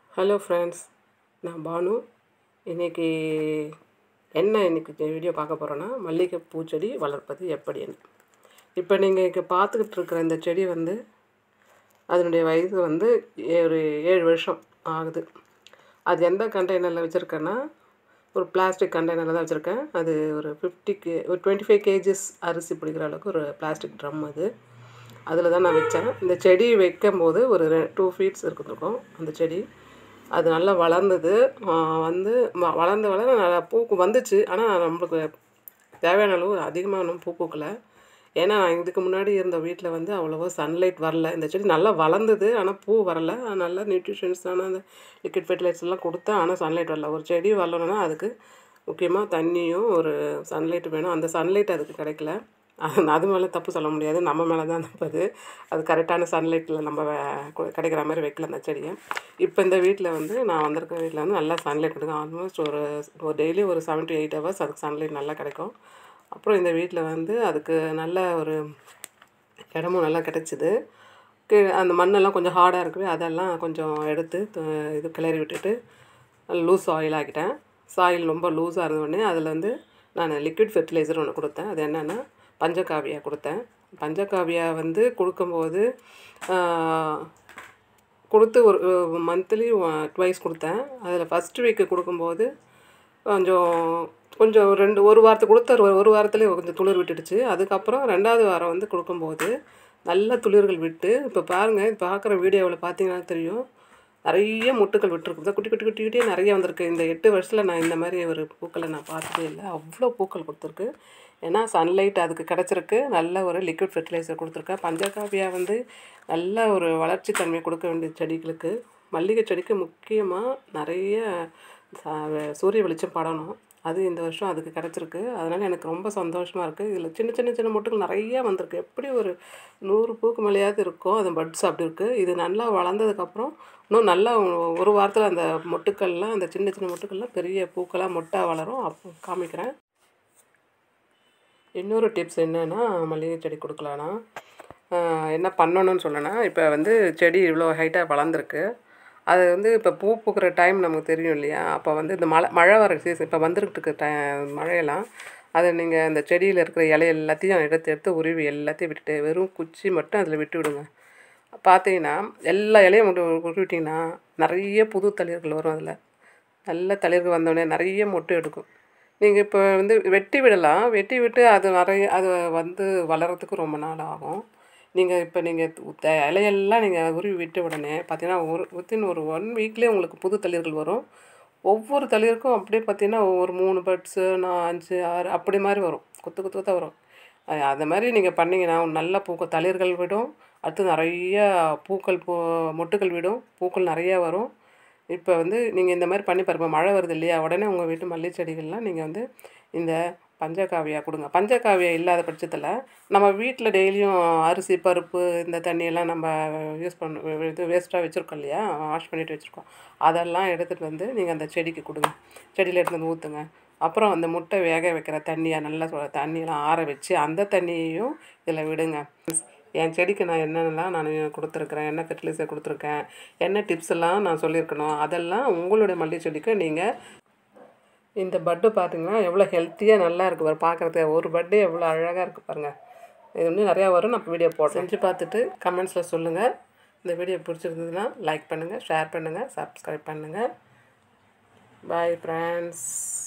hello friends நான் பானு இன்றைக்கி என்ன இன்றைக்கி வீடியோ பார்க்க போகிறோன்னா மல்லிகை பூச்செடி வளர்ப்பது எப்படின்னு இப்போ நீங்கள் இங்கே பார்த்துக்கிட்டு இருக்கிற இந்த செடி வந்து அதனுடைய வயசு வந்து ஒரு ஏழு வருஷம் ஆகுது அது எந்த கண்டெய்னரில் வச்சுருக்கேன்னா ஒரு பிளாஸ்டிக் கண்டெய்னரில் தான் வச்சுருக்கேன் அது ஒரு ஃபிஃப்டி கே ஒரு டுவெண்ட்டி ஃபைவ் கேஜிஸ் அரிசி பிடிக்கிற அளவுக்கு ஒரு பிளாஸ்டிக் ட்ரம் அது அதில் தான் நான் வச்சேன் இந்த செடி வைக்கும் போது ஒரு டூ ஃபீட்ஸ் இருக்கும் அந்த செடி அது நல்லா வளர்ந்தது ஆஹ் வந்து வ- வளர்ந்து வளர நல்லா பூக்கு வந்துச்சு ஆனால் நம்மளுக்கு தேவையான அளவு அதிகமாக ஒன்றும் பூ பூக்கலை ஏன்னா நான் இதுக்கு முன்னாடி இருந்த வீட்டில் வந்து அவ்வளோவா சன்லைட் வரல இந்த செடி நல்லா வளர்ந்தது ஆனால் பூ வரல நல்லா நியூட்ரிஷன்ஸான அந்த லிக்விட் ஃபெர்டிலைசர்ஸ் எல்லாம் கொடுத்தேன் ஆனால் சன்லைட் வரல ஒரு செடி வரலன்னா அதுக்கு முக்கியமாக தண்ணியும் ஒரு சன்லைட் வேணும் அந்த சன்லைட் அதுக்கு கிடைக்கல அது அது மேலே தப்பு சொல்ல முடியாது நம்ம மேலே தான் தப்பு அது அது கரெக்டான சன்லைட்டில் நம்ம வே- கு- கிடைக்கிற மாதிரி வைக்கல அந்த செடியை இப்போ இந்த வீட்டில் வந்து நான் வந்திருக்க வீட்டில் வந்து நல்லா சன்லைட் கிடைக்கும் ஆல்மோஸ்ட் ஒரு ஒரு டெய்லி ஒரு செவன் டு எயிட் ஹவர்ஸ் அதுக்கு சன்லைட் நல்லா கிடைக்கும் அப்புறம் இந்த வீட்டில் வந்து அதுக்கு நல்ல ஒரு இடமும் நல்லா கிடச்சிது கீழே அந்த மண்ணெல்லாம் கொஞ்சம் ஹார்டாக இருக்கவே அதெல்லாம் கொஞ்சம் எடுத்து து- இது கிளறி விட்டுட்டு லூஸ் ஆயில் ஆக்கிட்டேன் சாயில் ரொம்ப லூஸாக இருந்த உடனே அதில் வந்து நான் லிக்விட் ஃபெர்டிலைசர் ஒன்று கொடுத்தேன் அது என்னென்னா பஞ்சகாவியா கொடுத்தேன் பஞ்சகாவியா வந்து கொடுக்கும்போது ஆஹ், கொடுத்து ஒரு மந்த்லி ட்வைஸ் கொடுத்தேன் அதில் ஃபஸ்ட் வீக்கு கொடுக்கும்போது கொஞ்சம் கொஞ்சம் ஒரு ரெண்டு ஒரு வாரத்துக்கு கொடுத்த ஒரு ஒரு வாரத்துலேயே கொஞ்சம் துளிர் விட்டுடுச்சு அதுக்கப்புறம் ரெண்டாவது வாரம் வந்து கொடுக்கும்போது நல்ல துளிர்கள் விட்டு இப்போ பாருங்கள் இப்போ பார்க்குற வீடியோவில் பார்த்தீங்கன்னா தெரியும் நிறைய முட்டுக்கள் விட்டுருக்கு குட்டி குட்டி குட்டி குட்டியே நிறைய வந்திருக்கு இந்த எட்டு வருஷத்தில் நான் இந்த மாதிரி ஒரு பூக்களை நான் பார்த்ததே இல்லை அவ்வளோ பூக்கள் கொடுத்துருக்கு ஏன்னா சன்லைட் அதுக்கு கிடச்சிருக்கு நல்ல ஒரு லிக்விட் ஃபெர்டிலைசர் கொடுத்துருக்கேன் பஞ்சகாவியா வந்து நல்ல ஒரு வளர்ச்சி தன்மை கொடுக்க வேண்டிய செடிகளுக்கு மல்லிகை செடிக்கு முக்கியமாக நிறைய ச- சூரிய வெளிச்சம் படணும் அது இந்த வருஷம் அதுக்கு கிடச்சிருக்கு அதனால் எனக்கு ரொம்ப சந்தோஷமாக இருக்குது இதில் சின்ன சின்ன சின்ன மொட்டுகள் நிறைய வந்திருக்கு எப்படி ஒரு நூறு பூக்கு மேலேயாவது இருக்கும் அது பட்ஸ் அப்படி இருக்குது இது நல்லா வளர்ந்ததுக்கப்புறம் இன்னும் நல்லா ஒ- ஒரு வாரத்தில் அந்த மொட்டுக்கள்லாம் அந்த சின்ன சின்ன மொட்டுக்கள்லாம் பெரிய பூக்களாக மொட்டாக வளரும் அப்போ காமிக்கிறேன் இன்னொரு டிப்ஸ் என்னன்னா மல்லிகை செடி கொடுக்கலான்னா ஆஹ் என்ன பண்ணணும்னு சொன்னேன்னா இப்போ வந்து செடி இவ்வளோ ஹைட்டாக வளர்ந்துருக்கு அது வந்து இப்போ பூ பூக்கிற டைம் நமக்கு தெரியும் இல்லையா அப்போ வந்து இந்த மழை மழை வர சீசன் இப்போ வந்துட்டு இருக்க டை மழையெல்லாம் அதை நீங்கள் அந்த செடியில் இருக்கிற இலை எல்லாத்தையும் எடுத்து எடுத்து உருவி எல்லாத்தையும் விட்டுட்டு வெறும் குச்சி மட்டும் அதில் விட்டு விடுங்க பார்த்தீங்கன்னா எல்லா இலையும் மட்டும் உருவிட்டிங்கன்னா நிறைய புது தளிர்கள் வரும் அதில் நல்ல தளிர்கள் வந்தோடனே நிறைய மொட்டு எடுக்கும் நீங்கள் இப்போ வந்து வெட்டி விடலாம் வெட்டி விட்டு அது நிறைய அது வந்து வளர்கிறதுக்கு ரொம்ப நாள் ஆகும் நீங்கள் இப்போ நீங்கள் இலையெல்லாம் நீங்கள் உருவி விட்ட உடனே பார்த்தீங்கன்னா ஒரு வித்தின் ஒரு ஒன் வீக்லேயே உங்களுக்கு புது தளிர்கள் வரும் ஒவ்வொரு தளிருக்கும் அப்படியே பார்த்தீங்கன்னா ஒரு மூணு பட்ஸு நான் அஞ்சு ஆறு அப்படி மாதிரி வரும் கொத்து கொத்து கொத்தாக வரும் அஹ் அந்த மாதிரி நீங்கள் பண்ணீங்கன்னா நல்ல பூக்கள் தளிர்கள் விடும் அடுத்து நிறைய பூக்கள் பூ மொட்டுக்கள் விடும் பூக்கள் நிறைய வரும் இப்போ வந்து நீங்கள் இந்த மாதிரி பண்ணி பாருங்க மழை வருது இல்லையா உடனே உங்கள் வீட்டு மல்லி செடிகள்லாம் நீங்கள் வந்து இந்த பஞ்சகாவியா கொடுங்க பஞ்சகாவியா இல்லாத பட்சத்தில் நம்ம வீட்டில் டெய்லியும் அரிசி பருப்பு இந்த தண்ணியெல்லாம் நம்ம யூஸ் பண்ண இது வேஸ்ட்டாக வச்சுருக்கோம் இல்லையா வாஷ் பண்ணிட்டு வச்சுருக்கோம் அதெல்லாம் எடுத்துகிட்டு வந்து நீங்கள் அந்த செடிக்கு கொடுங்க செடியில் எடுத்து வந்து ஊற்றுங்க அப்புறம் அந்த முட்டை வேக வைக்கிற தண்ணியை நல்லா சொ- தண்ணியெல்லாம் ஆற வச்சு அந்த தண்ணியையும் இதில் விடுங்க என் செடிக்கு நான் என்னென்னலாம் நான் கொடுத்துருக்குறேன் என்ன ஃபெர்டிலைசர் கொடுத்துருக்கேன் என்ன டிப்ஸ் எல்லாம் நான் சொல்லியிருக்கணும் அதெல்லாம் உங்களுடைய மல்லி செடிக்கு நீங்கள் இந்த பட்டு பார்த்தீங்கன்னா எவ்வளோ ஹெல்த்தியாக நல்லா இருக்குது பாரு பார்க்குறதுக்கு ஒரு பட்டு எவ்வளோ அழகாக இருக்குது பாருங்கள் இது இன்னும் நிறையா வரும் நான் வீடியோ போடுறேன் செஞ்சு பார்த்துட்டு கமெண்ட்ஸில் சொல்லுங்கள் இந்த வீடியோ பிடிச்சிருந்ததுன்னா லைக் பண்ணுங்கள் ஷேர் பண்ணுங்கள் சப்ஸ்கிரைப் பண்ணுங்கள் பாய் ஃப்ரெண்ட்ஸ்